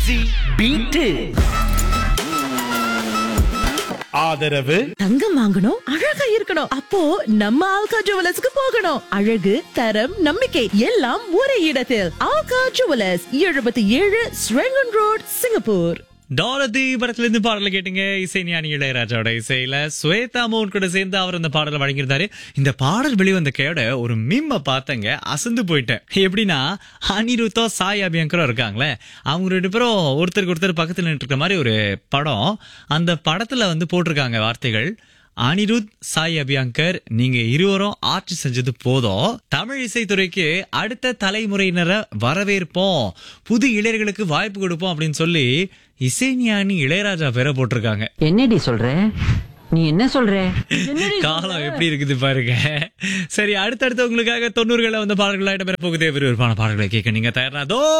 easy beat ஆதரவு தங்கம் வாங்கணும் அழகா இருக்கணும் அப்போ நம்ம ஆல்கா ஜுவலர்ஸ்க்கு போகணும் அழகு தரம் நம்பிக்கை எல்லாம் ஒரே இடத்தில் ஆல்கா ஜுவலர்ஸ் எழுபத்தி ஏழு ஸ்ரெங்கன் ரோட் சிங்கப்பூர் டாலதி படத்துல இருந்து பாடல கேட்டீங்க இசை ஞானி இளையராஜாவோட இசையில ஸ்வேதா மோகன் கூட சேர்ந்து அவர் அந்த பாடலை வழங்கியிருந்தாரு இந்த பாடல் வெளிவந்த கேட ஒரு மிம்ம பார்த்தங்க அசந்து போயிட்டேன் எப்படின்னா அனிருத்தோ சாய் அபியங்கரும் இருக்காங்களே அவங்க ரெண்டு பேரும் ஒருத்தருக்கு ஒருத்தர் பக்கத்துல நின்று இருக்க மாதிரி ஒரு படம் அந்த படத்துல வந்து போட்டிருக்காங்க வார்த்தைகள் அனிருத் சாய் அபியங்கர் நீங்க இருவரும் ஆட்சி செஞ்சது போதும் தமிழ் இசைத்துறைக்கு அடுத்த தலைமுறையினரை வரவேற்போம் புது இளைஞர்களுக்கு வாய்ப்பு கொடுப்போம் அப்படின்னு சொல்லி இசைஞானி இளையராஜா பேரை போட்டிருக்காங்க என்னடி சொல்ற நீ என்ன சொல்ற காலம் எப்படி இருக்குது பாருங்க சரி அடுத்தடுத்து உங்களுக்காக தொண்ணூறுகளை வந்த பாடல்களா இடம்பெற போகுதே விறுவிறுப்பான பாடல்களை கேட்க நீங்க தயாரா